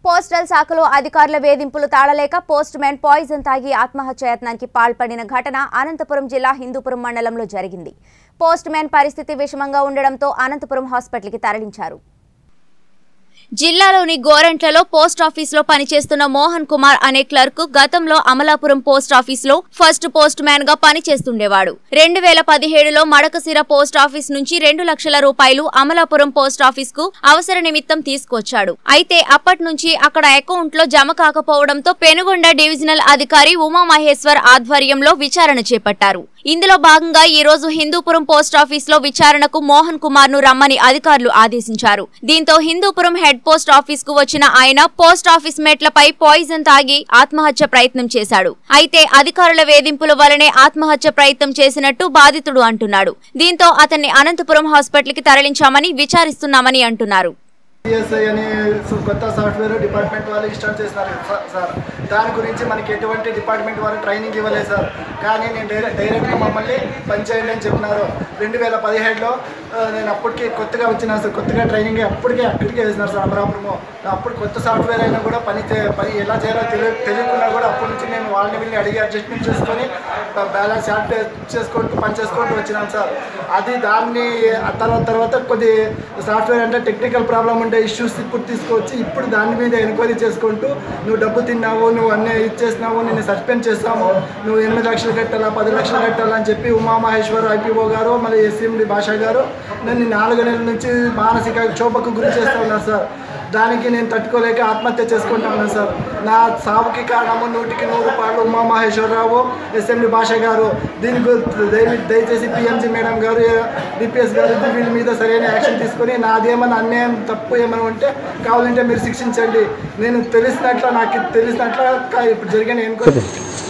Postal శాఖలో అధికారుల వేధింపులు తాళలేక పోస్ట్ మ్యాన్ పాయిజన్ తాగి ఆత్మహత్యాయత్నానికి పాల్పడిన ఘటన అనంతపురం జిల్లా హిందూపురం మండలంలో జరిగింది పోస్ట్ మ్యాన్ పరిస్థితి విషమంగా ఉండడంతో అనంతపురం హాస్పిటల్కి తరలించారు జిల్లాలోని గోరంట్లలో పోస్ట్ ఆఫీస్ లో పనిచేస్తున్న మోహన్ కుమార్ అనే క్లర్క్ గతంలో అమలాపురం పోస్ట్ ఆఫీస్ లో ఫస్ట్ పోస్ట్ మ్యాన్ గా పనిచేస్తుండేవాడు రెండు వేల పదిహేడులో మడకసిర పోస్ట్ ఆఫీస్ నుంచి రెండు లక్షల రూపాయలు అమలాపురం పోస్ట్ ఆఫీస్ కు అవసర నిమిత్తం తీసుకొచ్చాడు అయితే అప్పటి నుంచి అక్కడ అకౌంట్ లో జమ కాకపోవడంతో పెనుగొండ డివిజనల్ అధికారి ఉమామహేశ్వర్ ఆధ్వర్యంలో విచారణ చేపట్టారు ఇందులో భాగంగా ఈ రోజు హిందూపురం పోస్ట్ ఆఫీస్ లో విచారణకు మోహన్ కుమార్ ను రమ్మని అధికారులు ఆదేశించారు దీంతో హిందూపురం హెడ్ పోస్ట్ ఆఫీస్ కు వచ్చిన ఆయన పోస్ట్ ఆఫీస్ మెట్లపై పాయిజన్ తాగి ఆత్మహత్య ప్రయత్నం చేశాడు అయితే అధికారుల వేధింపుల వలనే ఆత్మహత్య ప్రయత్నం చేసినట్టు బాధితుడు అంటున్నాడు దీంతో అతన్ని అనంతపురం హాస్పిటల్ కి తరలించామని విచారిస్తున్నామని అంటున్నారు సిఎస్ఐ అని సు- కొత్త సాఫ్ట్వేర్ డిపార్ట్మెంట్ వాళ్ళు ఇన్స్టాల్ చేస్తున్నారు స- సార్ దాని గురించి మనకి ఎటువంటి డిపార్ట్మెంట్ వాళ్ళు ట్రైనింగ్ ఇవ్వలేదు సార్ కానీ నేను డైరెక్ట్ డైరెక్ట్గా మమ్మల్ని పనిచేయండి అని చెప్పినారు రెండు వేల పదిహేడులో ఆ, నేను అప్పటికి కొత్తగా వచ్చిన సార్ కొత్తగా ట్రైనింగ్ అప్పటికే అక్కడికే వేసినారు సార్ అమరాపురము అప్పుడు కొత్త సాఫ్ట్వేర్ అయినా కూడా పని చే- పని ఎలా చేయాలో తెలియ తెలియకుండా కూడా అప్పటి నుంచి నేను వాళ్ళని వీళ్ళని అడిగి అడ్జస్ట్మెంట్ చేసుకొని బ్యాలెన్స్ యాడ్ చేసుకుంటూ పని చేసుకుంటూ వచ్చినాను సార్ అది దాన్ని ఆ తర్వాత తర్వాత కొద్ది సాఫ్ట్వేర్ అంటే టెక్నికల్ ప్రాబ్లం ఉండే ఇష్యూస్ ఇప్పుడు తీసుకొచ్చి ఇప్పుడు దాని మీద ఎంక్వైరీ చేసుకుంటూ నువ్వు డబ్బు తిన్నావు నువ్వు అన్నీ ఇచ్చేసినావు నేను సస్పెండ్ చేస్తాము నువ్వు ఎనిమిది లక్షలు కట్టాలా పది లక్షలు కట్టాలా అని చెప్పి ఉమామహేశ్వర్ ఐపీఓ గారు మళ్ళీ ఎస్ఎండి భాష గారు నన్ను నాలుగు నెలల నుంచి మానసిక క్షోభకు గురి చేస్తూ ఉన్నారు సార్ దానికి నేను తట్టుకోలేక ఆత్మహత్య చేసుకుంటా ఉన్నాను సార్ నా సావుకి కారణము నూటికి నూరు రూపాయలు ఉమామహేశ్వరరావు ఎస్ఎండి భాష గారు దీని గురించి దయ- దయచేసి పిఎంజీ మేడం గారు డిపిఎస్ గారు వీళ్ళ మీద సరైన యాక్షన్ తీసుకొని నాదేమన్నా అన్యాయం తప్పు ఏమైనా ఉంటే కావాలంటే మీరు శిక్షించండి నేను తెలిసినట్ల నాకు తెలిసినట్ల కా- ఇప్పుడు జరిగిన ఎన్క్వైరీ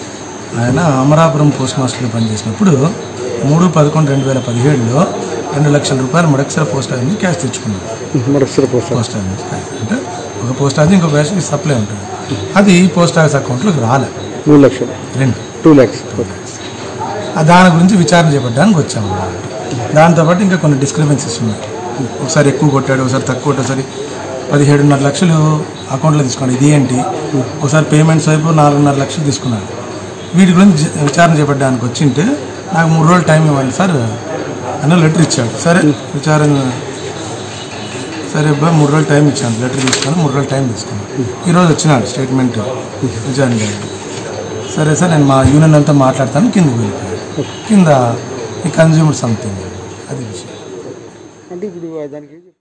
ఆయన అమరాపురం పోస్ట్ మాస్టర్లో పనిచేసినప్పుడు మూడు పదకొండు రెండు వేల పదిహేడులో రెండు లక్షల రూపాయలు మడక్సర పోస్ట్ ఆఫీస్ నుంచి క్యాష్ తెచ్చుకున్నాడు మరొకసారి పోస్ట్ పోస్ట్ ఆఫీస్ అంటే ఒక పోస్ట్ ఆఫీస్ ఇంకో క్యాష్ సప్లై ఉంటుంది అది పోస్ట్ ఆఫీస్ అకౌంట్లోకి రాలే మూడు లక్షలు రెండు టూ ల్యాక్స్ ఓకే ఆ దాని గురించి విచారణ చేపట్టడానికి వచ్చాము దాంతోపాటు ఇంకా కొన్ని డిస్క్రిపెన్సీస్ ఉన్నాయి ఒకసారి ఎక్కువ కొట్టాడు ఒకసారి తక్కువ కొట్టాడు ఒకసారి పదిహేడున్నర లక్షలు అకౌంట్లో తీసుకున్నాడు ఇది ఏంటి ఒకసారి పేమెంట్స్ వైపు నాలుగున్నర లక్షలు తీసుకున్నాడు వీటి గురించి విచారణ చేపట్టడానికి వచ్చింటే నాకు మూడు రోజులు టైం ఇవ్వండి సార్ అని లెటర్ ఇచ్చాడు సరే విచారణ సరే అబ్బా మూడు రోజులు టైం ఇచ్చాను లెటర్ తీసుకొని మూడు రోజులు టైం తీసుకున్నాను ఈరోజు వచ్చినాడు స్టేట్మెంట్ విచారణ చేయడానికి. సరే సార్ నేను మా యూనియన్ అంతా మాట్లాడతాను కిందకి వెళ్ళిపోయాను కింద ఈ కన్జ్యూమర్ సంథింగ్ అది విషయం అంటే ఇప్పుడు దానికి